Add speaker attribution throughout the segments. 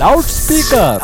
Speaker 1: Loud speaker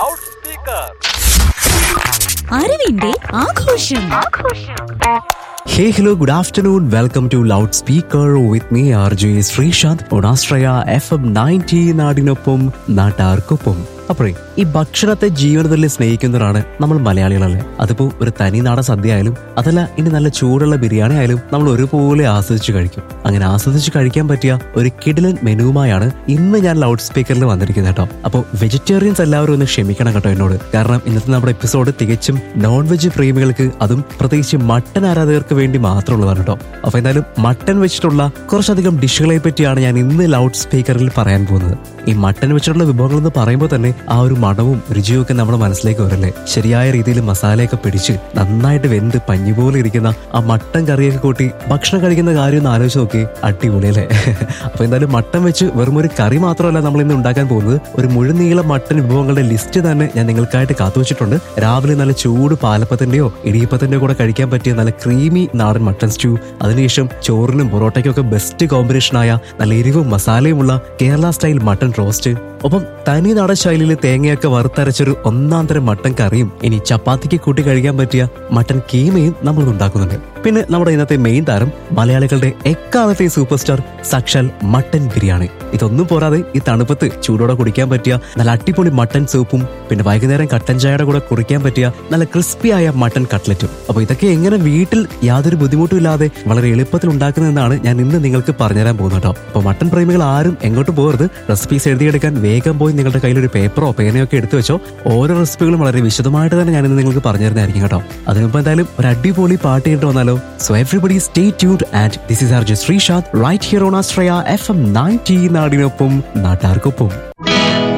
Speaker 2: അറിവിന്റെ ആഘോഷം
Speaker 3: Hey, hello, good afternoon. Welcome to Loudspeaker with me, RJ Sreesanth on Astraya FM 90 നാടിനൊപ്പം നാട്ടാർക്കൊപ്പം അപ്പോഴേ ഈ ഭക്ഷണത്തെ ജീവനത്തിൽ സ്നേഹിക്കുന്നവരാണ് നമ്മൾ മലയാളികളല്ലേ അതിപ്പോ ഒരു തനി നാടൻ സദ്യ ആയാലും അതല്ല ഇനി നല്ല ചൂടുള്ള ബിരിയാണി ആയാലും നമ്മൾ ഒരുപോലെ ആസ്വദിച്ച് കഴിക്കും അങ്ങനെ ആസ്വദിച്ച് കഴിക്കാൻ പറ്റിയ ഒരു കിടിലൻ മെനുവുമായാണ് ഇന്ന് ഞാൻ ലൗഡ് സ്പീക്കറിൽ വന്നിരിക്കുന്നത് കേട്ടോ അപ്പോൾ വെജിറ്റേറിയൻസ് എല്ലാവരും ഒന്ന് ക്ഷമിക്കണം കേട്ടോ എന്നോട് കാരണം ഇന്നത്തെ നമ്മുടെ എപ്പിസോഡ് തികച്ചും നോൺ വെജ് പ്രേമികൾക്ക് അതും പ്രത്യേകിച്ച് മട്ടൻ ആരാധകർക്ക് വേണ്ടി മാത്രമുള്ളതാണ് കേട്ടോ അപ്പൊ എന്തായാലും മട്ടൻ വെച്ചിട്ടുള്ള കുറച്ചധികം ഡിഷുകളെ പറ്റിയാണ് ഞാൻ ഇന്ന് ലൗഡ് സ്പീക്കറിൽ പറയാൻ പോകുന്നത് ഈ മട്ടൻ വെച്ചിട്ടുള്ള വിഭവങ്ങൾ എന്ന് പറയുമ്പോൾ തന്നെ ആ ഒരു മണവും രുചിയും ഒക്കെ നമ്മുടെ മനസ്സിലേക്ക് വരല്ലേ ശരിയായ രീതിയിൽ മസാലയൊക്കെ പിടിച്ച് നന്നായിട്ട് വെന്ത് പഞ്ഞി പോലെ ഇരിക്കുന്ന ആ മട്ടൻ കറിയൊക്കെ കൂട്ടി ഭക്ഷണം കഴിക്കുന്ന കാര്യം ഒന്ന് ആലോചിച്ച് നോക്കി അടിപൊളി അല്ലേ അപ്പൊ എന്തായാലും മട്ടൻ വെച്ച് വെറും ഒരു കറി മാത്രമല്ല നമ്മൾ ഇന്ന് ഉണ്ടാക്കാൻ പോകുന്നത് ഒരു മുഴുനീള മട്ടൻ വിഭവങ്ങളുടെ ലിസ്റ്റ് തന്നെ ഞാൻ നിങ്ങൾക്കായിട്ട് കാത്തുവച്ചിട്ടുണ്ട് രാവിലെ നല്ല ചൂട് പാലപ്പത്തിന്റെയോ ഇടിയപ്പത്തിന്റെയോ കൂടെ കഴിക്കാൻ പറ്റിയ നല്ല ക്രീമി നാടൻ മട്ടൻ സ്റ്റൂ അതിനുശേഷം ചോറിനും പൊറോട്ടയ്ക്കും ഒക്കെ ബെസ്റ്റ് കോമ്പിനേഷനായ നല്ല എരിവും മസാലയുമുള്ള കേരള സ്റ്റൈൽ മട്ടൺ റോസ്റ്റ് ഒപ്പം തനി നാടൻ ശൈലിയിൽ തേങ്ങയൊക്കെ വറുത്തരച്ചൊരു ഒന്നാം തരം മട്ടൻ കറിയും ഇനി ചപ്പാത്തിക്ക് കൂട്ടി കഴിക്കാൻ പറ്റിയ മട്ടൻ കീമയും നമ്മൾ ഉണ്ടാക്കുന്നുണ്ട് പിന്നെ നമ്മുടെ ഇന്നത്തെ മെയിൻ താരം മലയാളികളുടെ എക്കാലത്തെ സൂപ്പർ സ്റ്റാർ സാക്ഷാൽ മട്ടൻ ബിരിയാണി ഇതൊന്നും പോരാതെ ഈ തണുപ്പത്ത് ചൂടോടെ കുടിക്കാൻ പറ്റിയ നല്ല അടിപൊളി മട്ടൻ സൂപ്പും പിന്നെ വൈകുന്നേരം കട്ടൻ ചായയുടെ കൂടെ കുറിക്കാൻ പറ്റിയ നല്ല ക്രിസ്പി ആയ മട്ടൻ കട്ട്ലറ്റും അപ്പൊ ഇതൊക്കെ എങ്ങനെ വീട്ടിൽ യാതൊരു ബുദ്ധിമുട്ടും ഇല്ലാതെ വളരെ എളുപ്പത്തിൽ ഉണ്ടാക്കുന്നതെന്നാണ് ഞാൻ ഇന്ന് നിങ്ങൾക്ക് പറഞ്ഞുതരാൻ പോകുന്നത് കേട്ടോ അപ്പൊ മട്ടൻ പ്രേമികൾ ആരും എങ്ങോട്ട് പോകരുത് റെസിപ്പീസ് എഴുതിയെടുക്കാൻ വേഗം പോയി നിങ്ങളുടെ കയ്യിൽ ഒരു പേപ്പറോ പേനയോ ഒക്കെ എടുത്തു വെച്ചോ ഓരോ റെസിപ്പികളും വളരെ വിശദമായിട്ട് തന്നെ ഞാൻ ഇന്ന് നിങ്ങൾക്ക് പറഞ്ഞു തരുന്നതായിരിക്കും കേട്ടോ അതിന് മുമ്പ് എന്തായാലും ഒരു അടിപൊളി പാട്ട് കേട്ട് വന്നാലോ സോ എവറിബഡി സ്റ്റേ ട്യൂഡ് and this is R J Sreesanth right here on ആസ്ട്രയ എഫ് എം നയൻറ്റി നാടിനൊപ്പം നാട്ടാർക്കൊപ്പം